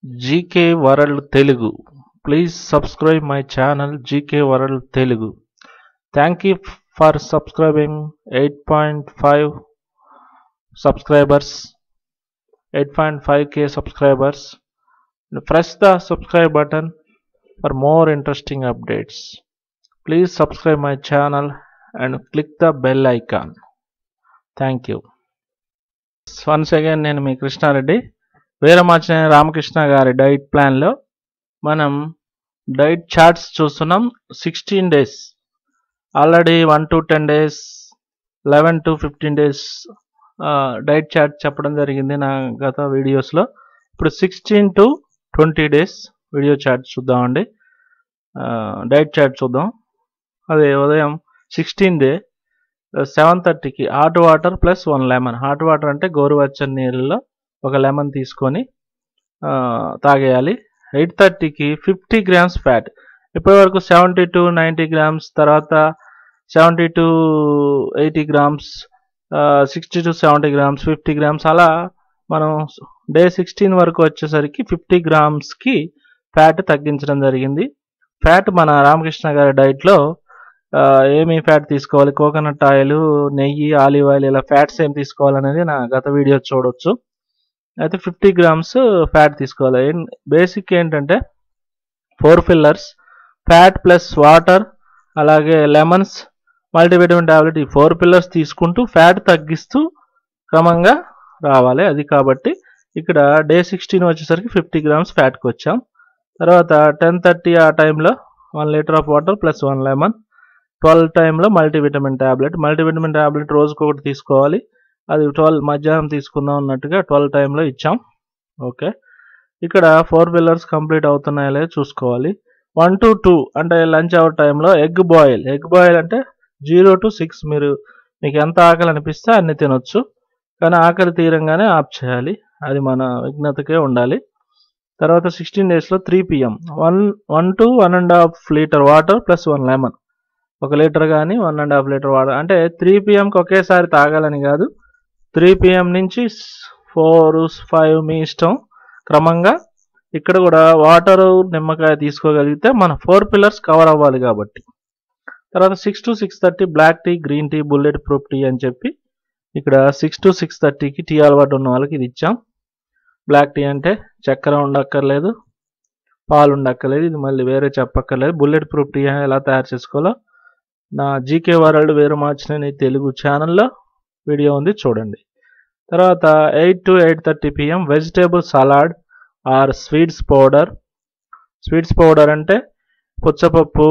GK world Telugu please subscribe my channel GK world Telugu thank you for subscribing eight point five subscribers 8.5k subscribers press the subscribe button for more interesting updates please subscribe my channel and click the bell icon thank you once again నేను మీ కృష్ణారెడ్డి వీరమాచిన రామకృష్ణ గారి diet ప్లాన్లో మనం diet charts చూస్తున్నాం sixteen days already one to ten days eleven to fifteen days diet chart చెప్పడం జరిగింది నా గత వీడియోస్లో ఇప్పుడు sixteen to twenty days video chart చూద్దామండి డైట్ చార్ట్ చూద్దాం అదే ఉదయం సిక్స్టీన్ డే సెవెన్ థర్టీకి hot water plus one lemon hot water అంటే గోరువెచ్చని నీళ్ళలో ఒక లెమన్ తీసుకొని తాగేయాలి ఎయిట్ థర్టీకి ఫిఫ్టీ గ్రామ్స్ ఫ్యాట్ ఇప్పటి వరకు సెవెంటీ టు నైంటీ గ్రామ్స్ తర్వాత seventy to eighty grams sixty to seventy grams fifty grams అలా మనం డే సిక్స్టీన్ వరకు వచ్చేసరికి ఫిఫ్టీ గ్రామ్స్కి ఫ్యాట్ తగ్గించడం జరిగింది ఫ్యాట్ మన రామకృష్ణ గారి డైట్లో ఏమి ఫ్యాట్ తీసుకోవాలి కోకోనట్ ఆయిల్ నెయ్యి ఆలివ్ ఆయిల్ ఇలా ఫ్యాట్స్ ఏం తీసుకోవాలనేది నా గత వీడియో చూడొచ్చు అయితే ఫిఫ్టీ గ్రామ్స్ ఫ్యాట్ తీసుకోవాలి బేసిక్ ఏంటంటే four fillers fat plus water అలాగే లెమన్స్ మల్టీవిటమిన్ టాబ్లెట్ ఈ ఫోర్ పిల్లర్స్ తీసుకుంటూ ఫ్యాట్ తగ్గిస్తూ క్రమంగా రావాలి అది కాబట్టి ఇక్కడ డే సిక్స్టీన్ వచ్చేసరికి ఫిఫ్టీ గ్రామ్స్ ఫ్యాట్కి వచ్చాం తర్వాత టెన్ థర్టీ ఆ టైంలో one litre of water plus one lemon twelve టైంలో మల్టీవిటమిన్ టాబ్లెట్ మల్టీవిటమిన్ టాబ్లెట్ రోజుకు ఒకటి తీసుకోవాలి అది ట్వెల్వ్ మధ్యాహ్నం తీసుకుందాం అన్నట్టుగా ట్వెల్వ్ టైంలో ఇచ్చాం ఓకే ఇక్కడ ఫోర్ పిల్లర్స్ కంప్లీట్ అవుతున్నాయో లేదో చూసుకోవాలి వన్ టు టూ అంటే లంచ్ అవర్ టైంలో ఎగ్ బాయిల్ ఎగ్ బాయిల్ అంటే జీరో టు సిక్స్ మీరు మీకు ఎంత ఆకలి అనిపిస్తే అన్ని తినొచ్చు కానీ ఆకలి తీరంగానే ఆఫ్ చేయాలి అది మన విజ్ఞతకే ఉండాలి తర్వాత సిక్స్టీన్ డేస్లో three PM one one to one and half litre water plus one lemon ఒక లీటర్ కానీ one and half litre water అంటే త్రీ పిఎంకి ఒకేసారి తాగాలని కాదు త్రీ పిఎం నుంచి ఫోర్ ఫైవ్ మీ ఇష్టం క్రమంగా ఇక్కడ కూడా వాటర్ నిమ్మకాయ తీసుకోగలిగితే మన ఫోర్ పిల్లర్స్ కవర్ అవ్వాలి కాబట్టి తర్వాత six to six thirty black tea green tea bulletproof tea అని చెప్పి ఇక్కడ సిక్స్ టు సిక్స్ థర్టీకి టీ అలవాటు ఉన్న వాళ్ళకి ఇది ఇచ్చాం బ్లాక్ టీ అంటే చక్కెర ఉండక్కర్లేదు పాలు ఉండక్కర్లేదు ఇది మళ్ళీ వేరే చెప్పక్కర్లేదు బుల్లెట్ ప్రూఫ్ టీ ఎలా తయారు చేసుకోవాలో నా జీకే వరల్డ్ వేరు మార్చిన తెలుగు ఛానల్లో వీడియో ఉంది చూడండి తర్వాత eight to eight thirty PM vegetable salad or sweets powder sweets powder అంటే పుచ్చపప్పు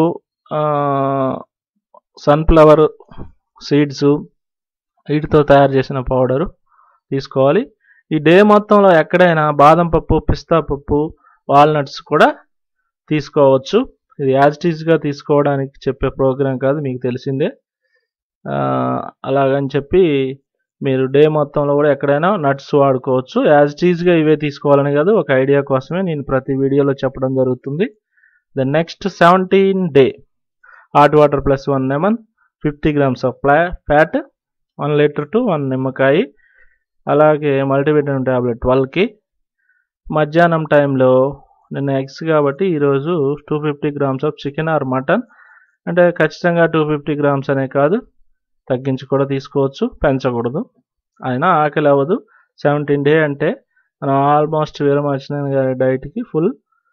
సన్ఫ్లవర్ సీడ్స్ వీటితో తయారు చేసిన పౌడరు తీసుకోవాలి ఈ డే మొత్తంలో ఎక్కడైనా బాదం పప్పు పిస్తా పప్పు వాల్నట్స్ కూడా తీసుకోవచ్చు ఇది యాజిటీస్గా తీసుకోవడానికి చెప్పే ప్రోగ్రాం కాదు మీకు తెలిసిందే అలాగని చెప్పి మీరు డే మొత్తంలో కూడా ఎక్కడైనా నట్స్ వాడుకోవచ్చు యాజ్ టీజ్గా ఇవే తీసుకోవాలని కాదు ఒక ఐడియా కోసమే నేను ప్రతి వీడియోలో చెప్పడం జరుగుతుంది the next seventeen day hot water plus one lemon fifty grams of ఫ్లా fat one litre to one నిమ్మకాయ అలాగే మల్టీవిటమిన్ ట్యాబ్లెట్ ట్వెల్వ్కి మధ్యాహ్నం టైంలో నిన్న ఎగ్స్ కాబట్టి ఈరోజు two fifty grams of chicken or mutton అంటే ఖచ్చితంగా టూ ఫిఫ్టీ గ్రామ్స్ అనే కాదు తగ్గించి కూడా తీసుకోవచ్చు పెంచకూడదు అయినా ఆకలి అవ్వదు సెవెంటీన్ డే అంటే మనం ఆల్మోస్ట్ వీరమాచిన గారి డైట్కి ఫుల్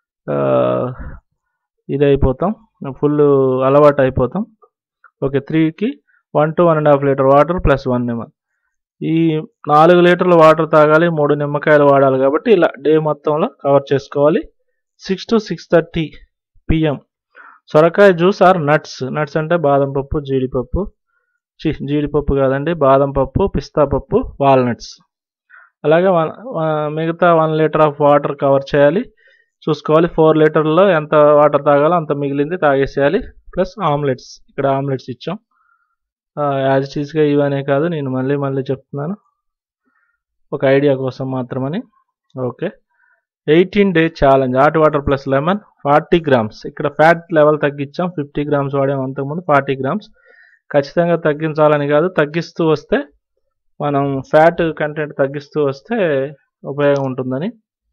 ఇది అయిపోతాం ఫుల్ అలవాటు అయిపోతాం ఓకే త్రీకి one to one and half litre water plus one నిమ్మ ఈ నాలుగు లీటర్ల వాటర్ తాగాలి మూడు నిమ్మకాయలు వాడాలి కాబట్టి ఇలా డే మొత్తంలో కవర్ చేసుకోవాలి six to six thirty PM సొరకాయ జ్యూస్ ఆర్ నట్స్ నట్స్ అంటే బాదం పప్పు జీడిపప్పు జీడిపప్పు కాదండి బాదం పప్పు పిస్తా పప్పు వాల్నట్స్ అలాగే మిగతా one litre of water cover చేయాలి చూసుకోవాలి ఫోర్ లీటర్లో ఎంత వాటర్ తాగాలో అంత మిగిలింది తాగేసేయాలి ప్లస్ ఆమ్లెట్స్ ఇక్కడ ఆమ్లెట్స్ ఇచ్చాం యాజ్ టీజ్గా ఇవనే కాదు నేను మళ్ళీ మళ్ళీ చెప్తున్నాను ఒక ఐడియా కోసం మాత్రమని okay eighteen day challenge hot water plus lemon forty grams ఇక్కడ ఫ్యాట్ లెవెల్ తగ్గించాం ఫిఫ్టీ గ్రామ్స్ వాడాం అంతకుముందు ఫార్టీ గ్రామ్స్ ఖచ్చితంగా తగ్గించాలని కాదు తగ్గిస్తూ వస్తే మనం ఫ్యాట్ కంటెంట్ తగ్గిస్తూ వస్తే ఉపయోగం ఉంటుందని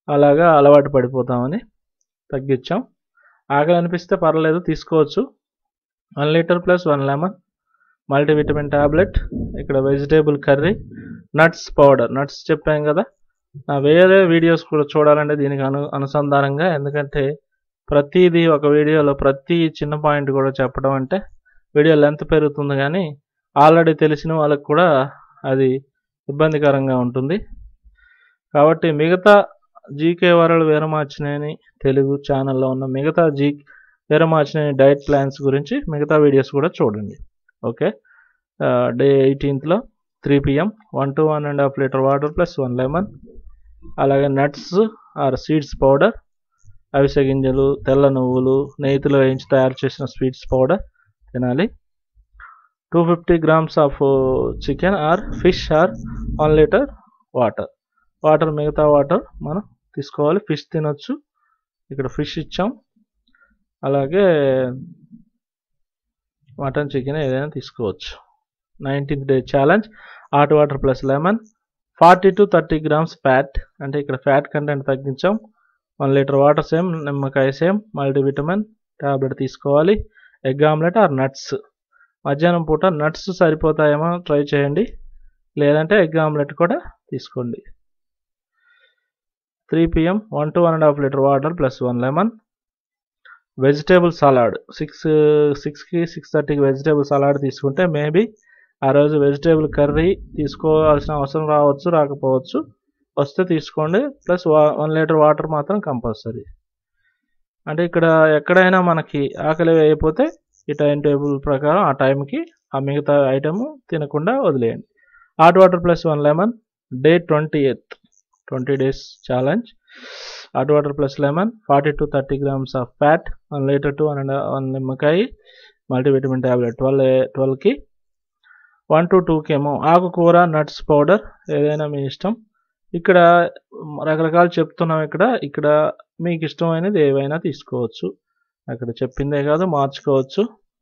అలాగా అలవాటు పడిపోతామని తగ్గించాం ఆకలి అనిపిస్తే పర్లేదు తీసుకోవచ్చు one litre plus one lemon multivitamin tablet ఇక్కడ vegetable curry nuts powder nuts చెప్పాం కదా నా వేరే వీడియోస్ కూడా చూడాలంటే దీనికి అను అనుసంధానంగా ఎందుకంటే ప్రతిదీ ఒక వీడియోలో ప్రతి చిన్న పాయింట్ కూడా చెప్పడం అంటే వీడియో లెంత్ పెరుగుతుంది కానీ ఆల్రెడీ తెలిసిన వాళ్ళకి కూడా అది ఇబ్బందికరంగా ఉంటుంది కాబట్టి మిగతా జీకే వరల్డ్ వీరమాచినేని తెలుగు ఛానల్లో ఉన్న మిగతా జీ వీరమాచినేని డైట్ ప్లాన్స్ గురించి మిగతా వీడియోస్ కూడా చూడండి ఓకే డే ఎయిటీన్త్లో three PM one to one and half litre water plus one lemon అలాగే నట్స్ ఆర్ సీడ్స్ పౌడర్ అవిసె గింజలు తెల్ల నువ్వులు నెయ్యిలో వేయించి తయారు చేసిన స్వీట్స్ పౌడర్ తినాలి two fifty grams of chicken or fish or one litre water water మిగతా వాటర్ మనం తీసుకోవాలి ఫిష్ తినొచ్చు ఇక్కడ ఫిష్ ఇచ్చాం అలాగే మటన్ చికెన్ ఏదైనా తీసుకోవచ్చు nineteenth day challenge hot water plus lemon forty to thirty grams fat అంటే ఇక్కడ ఫ్యాట్ కంటెంట్ తగ్గించాం వన్ లీటర్ వాటర్ సేమ్ నిమ్మకాయ సేమ్ మల్టీవిటమిన్ ట్యాబ్లెట్ తీసుకోవాలి ఎగ్ ఆమ్లెట్ ఆర్ నట్స్ మధ్యాహ్నం పూట నట్స్ సరిపోతాయేమో ట్రై చేయండి లేదంటే ఎగ్ ఆమ్లెట్ కూడా తీసుకోండి three PM one to one and half litre water plus one lemon vegetable salad six సిక్స్కి సిక్స్ థర్టీకి వెజిటేబుల్ సలాడ్ తీసుకుంటే మేబీ ఆ రోజు వెజిటేబుల్ కర్రీ తీసుకోవాల్సిన అవసరం రావచ్చు రాకపోవచ్చు వస్తే తీసుకోండి ప్లస్ వన్ లీటర్ వాటర్ మాత్రం కంపల్సరీ అంటే ఇక్కడ ఎక్కడైనా మనకి ఆకలి అయిపోతే ఈ టైం టేబుల్ ప్రకారం ఆ టైంకి ఆ మిగతా ఐటమ్ తినకుండా వదిలేయండి hot water plus one lemon day twenty eighth twenty days challenge hot water plus lemon forty to thirty grams of fat one litre to one and one నిమ్మకాయ మల్టీవిటమిన్ ట్యాబ్లెట్ ట్వెల్వ్ ట్వెల్వ్కి one to టూకి ఏమో ఆకుకూర nuts powder ఏదైనా మీ ఇష్టం ఇక్కడ రకరకాలు చెప్తున్నాం ఇక్కడ ఇక్కడ మీకు ఇష్టమైనది ఏవైనా తీసుకోవచ్చు అక్కడ చెప్పిందే కాదు మార్చుకోవచ్చు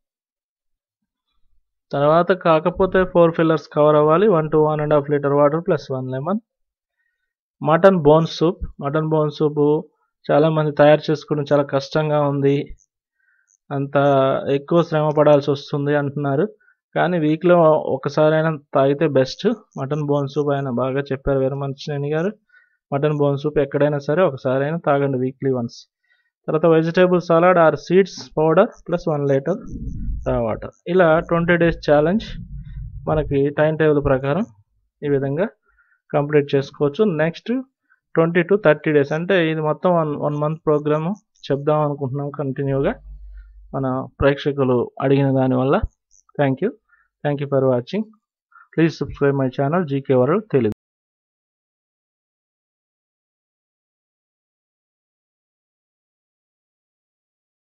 తర్వాత కాకపోతే ఫోర్ ఫిల్లర్స్ కవర్ అవ్వాలి one to one and half litre water plus one lemon mutton bone soup mutton bone soup చాలామంది తయారు చేసుకోవడం చాలా కష్టంగా ఉంది అంత ఎక్కువ శ్రమ పడాల్సి వస్తుంది అంటున్నారు కానీ వీక్లో ఒకసారైనా తాగితే బెస్ట్ మటన్ బోన్ సూప్ ఆయన బాగా చెప్పారు వీరమంచినేని గారు మటన్ బోన్ సూప్ ఎక్కడైనా సరే ఒకసారైనా తాగండి వీక్లీ వన్స్ తర్వాత vegetable salad or seeds powder plus one litre water ఇలా ట్వంటీ డేస్ ఛాలెంజ్ మనకి టైం టేబుల్ ప్రకారం ఈ విధంగా కంప్లీట్ చేసుకోవచ్చు next twenty to thirty days అంటే ఇది మొత్తం వన్ వన్ మంత్ ప్రోగ్రాము చెప్దాం అనుకుంటున్నాం కంటిన్యూగా మన ప్రేక్షకులు అడిగిన దానివల్ల thank you thank you for watching please subscribe my channel GK world Telugu